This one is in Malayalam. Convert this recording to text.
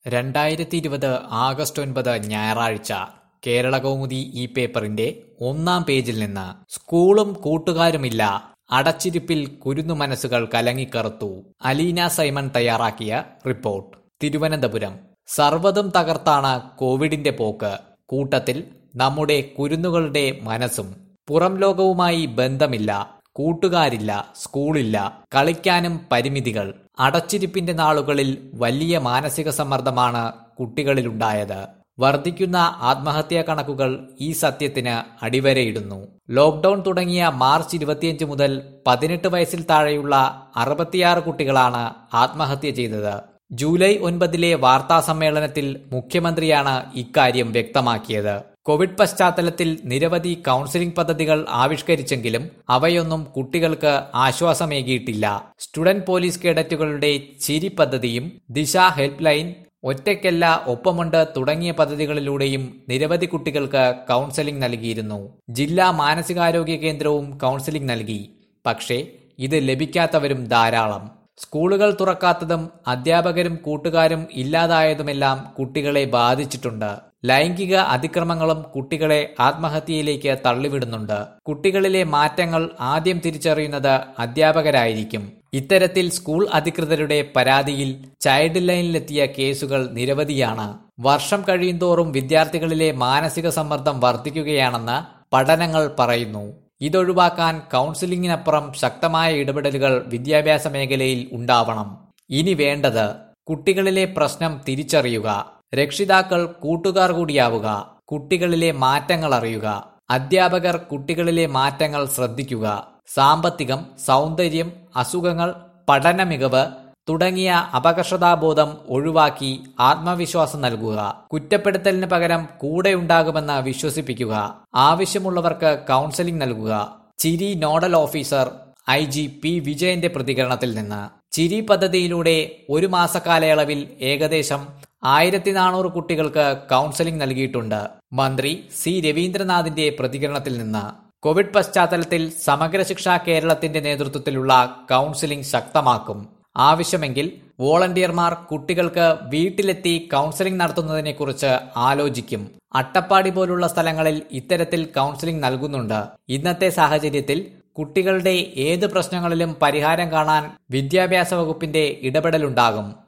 രണ്ടായിരത്തി ഇരുപത് ആഗസ്റ്റ് ഒൻപത് ഞായറാഴ്ച കേരള കൗമുദി ഈ പേപ്പറിന്റെ ഒന്നാം പേജിൽ നിന്ന് സ്കൂളും കൂട്ടുകാരുമില്ല അടച്ചിരിപ്പിൽ കുരുന്നു മനസ്സുകൾ കലങ്ങിക്കറുത്തു അലീന സൈമൺ തയ്യാറാക്കിയ റിപ്പോർട്ട് തിരുവനന്തപുരം സർവ്വതും തകർത്താണ് കോവിഡിന്റെ പോക്ക് കൂട്ടത്തിൽ നമ്മുടെ കുരുന്നുകളുടെ മനസ്സും പുറം ലോകവുമായി ബന്ധമില്ല കൂട്ടുകാരില്ല സ്കൂളില്ല കളിക്കാനും പരിമിതികൾ അടച്ചിരിപ്പിന്റെ നാളുകളിൽ വലിയ മാനസിക സമ്മർദ്ദമാണ് കുട്ടികളിലുണ്ടായത് വർദ്ധിക്കുന്ന ആത്മഹത്യാ കണക്കുകൾ ഈ സത്യത്തിന് അടിവരയിടുന്നു ലോക്ഡൌൺ തുടങ്ങിയ മാർച്ച് ഇരുപത്തിയഞ്ച് മുതൽ പതിനെട്ട് വയസ്സിൽ താഴെയുള്ള അറുപത്തിയാറ് കുട്ടികളാണ് ആത്മഹത്യ ചെയ്തത് ജൂലൈ ഒൻപതിലെ വാർത്താ സമ്മേളനത്തിൽ മുഖ്യമന്ത്രിയാണ് ഇക്കാര്യം വ്യക്തമാക്കിയത് കോവിഡ് പശ്ചാത്തലത്തിൽ നിരവധി കൌൺസിലിംഗ് പദ്ധതികൾ ആവിഷ്കരിച്ചെങ്കിലും അവയൊന്നും കുട്ടികൾക്ക് ആശ്വാസമേകിയിട്ടില്ല സ്റ്റുഡന്റ് പോലീസ് കേഡറ്റുകളുടെ ചിരി പദ്ധതിയും ദിശ ഹെൽപ്പ് ലൈൻ ഒറ്റയ്ക്കല്ല ഒപ്പമുണ്ട് തുടങ്ങിയ പദ്ധതികളിലൂടെയും നിരവധി കുട്ടികൾക്ക് കൌൺസലിംഗ് നൽകിയിരുന്നു ജില്ലാ മാനസികാരോഗ്യ കേന്ദ്രവും കൌൺസലിംഗ് നൽകി പക്ഷേ ഇത് ലഭിക്കാത്തവരും ധാരാളം സ്കൂളുകൾ തുറക്കാത്തതും അധ്യാപകരും കൂട്ടുകാരും ഇല്ലാതായതുമെല്ലാം കുട്ടികളെ ബാധിച്ചിട്ടുണ്ട് ലൈംഗിക അതിക്രമങ്ങളും കുട്ടികളെ ആത്മഹത്യയിലേക്ക് തള്ളിവിടുന്നുണ്ട് കുട്ടികളിലെ മാറ്റങ്ങൾ ആദ്യം തിരിച്ചറിയുന്നത് അധ്യാപകരായിരിക്കും ഇത്തരത്തിൽ സ്കൂൾ അധികൃതരുടെ പരാതിയിൽ ചൈൽഡ് ലൈനിലെത്തിയ കേസുകൾ നിരവധിയാണ് വർഷം കഴിയുന്തോറും വിദ്യാർത്ഥികളിലെ മാനസിക സമ്മർദ്ദം വർദ്ധിക്കുകയാണെന്ന് പഠനങ്ങൾ പറയുന്നു ഇതൊഴിവാക്കാൻ കൌൺസിലിംഗിനപ്പുറം ശക്തമായ ഇടപെടലുകൾ വിദ്യാഭ്യാസ മേഖലയിൽ ഉണ്ടാവണം ഇനി വേണ്ടത് കുട്ടികളിലെ പ്രശ്നം തിരിച്ചറിയുക രക്ഷിതാക്കൾ കൂട്ടുകാർ കൂടിയാവുക കുട്ടികളിലെ മാറ്റങ്ങൾ അറിയുക അധ്യാപകർ കുട്ടികളിലെ മാറ്റങ്ങൾ ശ്രദ്ധിക്കുക സാമ്പത്തികം സൗന്ദര്യം അസുഖങ്ങൾ പഠന മികവ് തുടങ്ങിയ അപകർഷതാബോധം ഒഴിവാക്കി ആത്മവിശ്വാസം നൽകുക കുറ്റപ്പെടുത്തലിന് പകരം കൂടെ ഉണ്ടാകുമെന്ന് വിശ്വസിപ്പിക്കുക ആവശ്യമുള്ളവർക്ക് കൌൺസലിംഗ് നൽകുക ചിരി nodal officer I G P വിജയന്റെ പ്രതികരണത്തിൽ നിന്ന് ചിരി പദ്ധതിയിലൂടെ ഒരു മാസക്കാലയളവിൽ ഏകദേശം ആയിരത്തി നാനൂറ് കുട്ടികൾക്ക് കൌൺസലിംഗ് നൽകിയിട്ടുണ്ട് മന്ത്രി സി രവീന്ദ്രനാഥിന്റെ പ്രതികരണത്തിൽ നിന്ന് കോവിഡ് പശ്ചാത്തലത്തിൽ സമഗ്ര ശിക്ഷ കേരളത്തിന്റെ നേതൃത്വത്തിലുള്ള കൌൺസിലിംഗ് ശക്തമാക്കും ആവശ്യമെങ്കിൽ വോളണ്ടിയർമാർ കുട്ടികൾക്ക് വീട്ടിലെത്തി കൌൺസിലിംഗ് നടത്തുന്നതിനെക്കുറിച്ച് ആലോചിക്കും അട്ടപ്പാടി പോലുള്ള സ്ഥലങ്ങളിൽ ഇത്തരത്തിൽ കൌൺസിലിംഗ് നൽകുന്നുണ്ട് ഇന്നത്തെ സാഹചര്യത്തിൽ കുട്ടികളുടെ ഏത് പ്രശ്നങ്ങളിലും പരിഹാരം കാണാൻ വിദ്യാഭ്യാസ വകുപ്പിന്റെ ഇടപെടലുണ്ടാകും